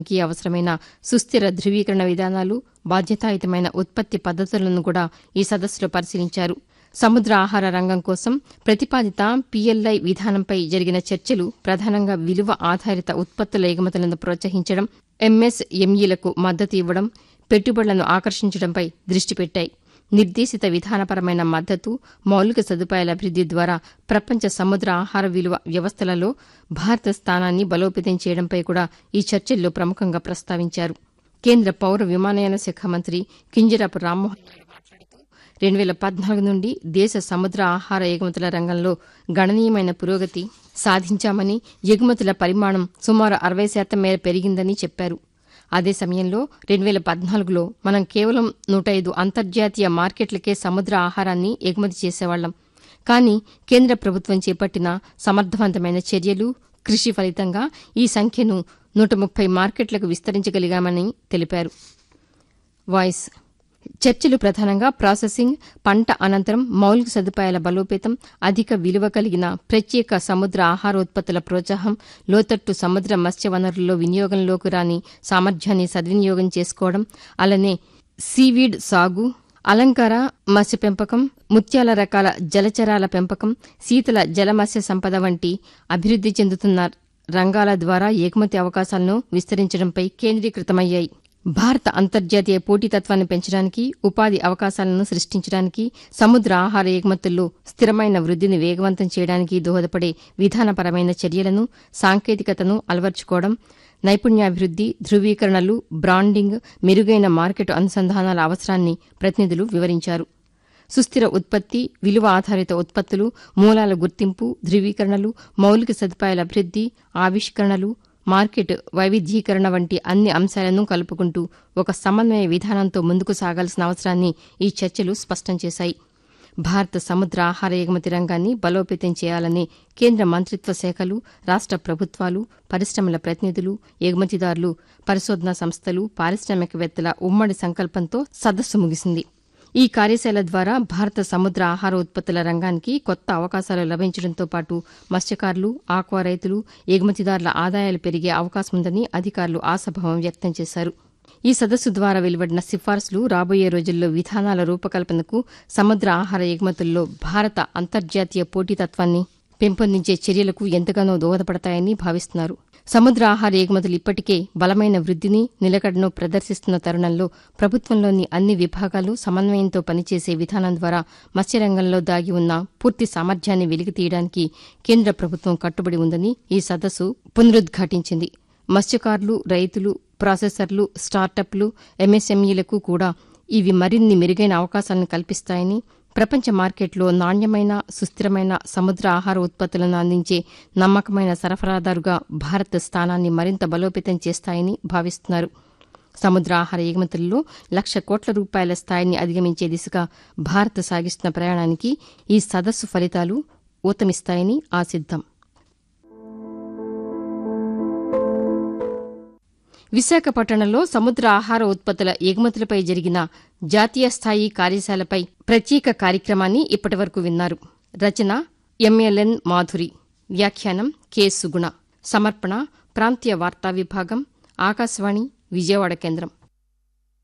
కి అవసరమైన సుస్థిర ధృవీకరణ విధానాలు బాధ్యతాయుతమైన ఉత్పత్తి పద్దతులను కూడా ఈ సదస్సులో పరిశీలించారు సముద్ర ఆహార రంగం కోసం ప్రతిపాదిత పీఎల్ఐ విధానంపై జరిగిన చర్చలు ప్రధానంగా విలువ ఆధారిత ఉత్పత్తుల ఎగుమతులను ప్రోత్సహించడం ఎంఎస్ఎంఈలకు మద్దతు ఇవ్వడం పెట్టుబడులను ఆకర్షించడంపై దృష్టి పెట్టాయి నిర్దేశిత విధానపరమైన మద్దతు మౌలిక సదుపాయాల అభివృద్ది ద్వారా ప్రపంచ సముద్ర ఆహార విలువ వ్యవస్థలలో భారత స్థానాన్ని బలోపేతం చేయడంపై కూడా ఈ చర్చల్లో ప్రముఖంగా ప్రస్తావించారు కేంద్ర పౌర విమానయాన శాఖ మంత్రి కింజరాపు రామ్మోహన్ నాయుడు మాట్లాడుతూ రెండు వేల పద్నాలుగు నుండి దేశ సముద్ర ఆహార ఎగుమతుల రంగంలో గణనీయమైన పురోగతి సాధించామని ఎగుమతుల పరిమాణం సుమారు అరవై శాతం మేర పెరిగిందని చెప్పారు అదే సమయంలో రెండు వేల పద్నాలుగులో మనం కేవలం నూట ఐదు అంతర్జాతీయ మార్కెట్లకే సముద్ర ఆహారాన్ని ఎగుమతి చేసేవాళ్లం కానీ కేంద్ర ప్రభుత్వం చేపట్టిన సమర్థవంతమైన చర్యలు కృషి ఫలితంగా ఈ సంఖ్యను నూట ముప్పై మార్కెట్లకు విస్తరించగలిగామని తెలిపారు వాయిస్ చర్చలు ప్రధానంగా ప్రాసెసింగ్ పంట అనంతరం మౌలిక సదుపాయాల బలోపేతం అధిక విలువ కలిగిన ప్రత్యేక సముద్ర ఆహారోత్పత్తుల ప్రోత్సాహం లోతట్టు సముద్ర మత్స్య వనరుల్లో వినియోగంలోకి రాని సామర్థ్యాన్ని సద్వినియోగం చేసుకోవడం అలానే సీవీడ్ సాగు అలంకార మత్స్య పెంపకం ముత్యాల రకాల జలచరాల పెంపకం శీతల జలమత్స్య సంపద వంటి అభివృద్ది చెందుతున్న రంగాల ద్వారా ఎగుమతి అవకాశాలను విస్తరించడంపై కేంద్రీకృతమయ్యాయి భారత అంతర్జాతీయ పోటీతత్వాన్ని పెంచడానికి ఉపాధి అవకాశాలను సృష్టించడానికి సముద్ర ఆహార ఎగుమతుల్లో స్థిరమైన వృద్దిని వేగవంతం చేయడానికి దోహదపడే విధానపరమైన చర్యలను సాంకేతికతను అలవర్చుకోవడం నైపుణ్యాభివృద్ది ధృవీకరణలు బ్రాండింగ్ మెరుగైన మార్కెట్ అనుసంధానాల అవసరాన్ని ప్రతినిధులు వివరించారు సుస్థిర ఉత్పత్తి విలువ ఆధారిత ఉత్పత్తులు మూలాల గుర్తింపు ధృవీకరణలు మౌలిక సదుపాయాల అభివృద్ది ఆవిష్కరణలు మార్కెట్ వైవిధ్యీకరణ వంటి అన్ని అంశాలను కలుపుకుంటూ ఒక సమన్వయ విధానంతో ముందుకు సాగాల్సిన అవసరాన్ని ఈ చర్చలు స్పష్టం చేశాయి భారత సముద్ర ఆహార ఎగుమతి రంగాన్ని బలోపేతం చేయాలనే కేంద్ర మంత్రిత్వ శాఖలు రాష్ట ప్రభుత్వాలు పరిశ్రమల ప్రతినిధులు ఎగుమతిదారులు పరిశోధనా సంస్థలు పారిశ్రామికవేత్తల ఉమ్మడి సంకల్పంతో సదస్సు ముగిసింది ఈ కార్యశాల ద్వారా భారత సముద్ర ఆహార ఉత్పత్తుల రంగానికి కొత్త అవకాశాలు లభించడంతో పాటు మత్స్యకారులు ఆక్వా రైతులు ఎగుమతిదారుల ఆదాయాలు పెరిగే అవకాశముందని అధికారులు ఆశాభావం వ్యక్తం చేశారు ఈ సదస్సు ద్వారా వెలువడిన సిఫార్సులు రాబోయే రోజుల్లో విధానాల రూపకల్పనకు సముద్ర ఆహార ఎగుమతుల్లో భారత అంతర్జాతీయ పోటీతత్వాన్ని పెంపొందించే చర్యలకు ఎంతగానో దోహదపడతాయని భావిస్తున్నారు సముద్ర ఆహార ఎగుమతులు ఇప్పటికే బలమైన వృద్దిని నిలకడను ప్రదర్శిస్తున్న తరుణంలో ప్రభుత్వంలోని అన్ని విభాగాలు సమన్వయంతో పనిచేసే విధానం ద్వారా మత్స్యరంగంలో దాగి ఉన్న పూర్తి సామర్థ్యాన్ని వెలికితీయడానికి కేంద్ర ప్రభుత్వం కట్టుబడి ఉందని ఈ సదస్సు పునరుద్ఘాటించింది మత్స్యకారులు రైతులు ప్రాసెసర్లు స్టార్టప్లు ఎంఎస్ఎంఈలకు కూడా ఇవి మరిన్ని మెరుగైన అవకాశాలను కల్పిస్తాయని ప్రపంచ మార్కెట్లో నాణ్యమైన సుస్థిరమైన సముద్ర ఆహార ఉత్పత్తులను అందించే నమ్మకమైన సరఫరాదారుగా భారత్ స్థానాన్ని మరింత బలోపేతం చేస్తాయని భావిస్తున్నారు సముద్ర ఆహార ఎగుమతుల్లో లక్ష కోట్ల రూపాయల స్థాయిని అధిగమించే దిశగా భారత్ సాగిస్తున్న ప్రయాణానికి ఈ సదస్సు ఫలితాలు ఊతమిస్తాయని ఆశిద్దాం విశాఖపట్టణంలో సముద్ర ఆహార ఉత్పత్తుల ఎగుమతులపై జరిగిన జాతీయ స్థాయి కార్యశాలపై ప్రత్యేక కార్యక్రమాన్ని ఇప్పటివరకు విన్నారు రచన ఎంఎల్ఎన్ మాధురి వ్యాఖ్యానం కె సుగుణ సమర్పణ ప్రాంతీయ వార్తా విభాగం ఆకాశవాణి విజయవాడ కేంద్రం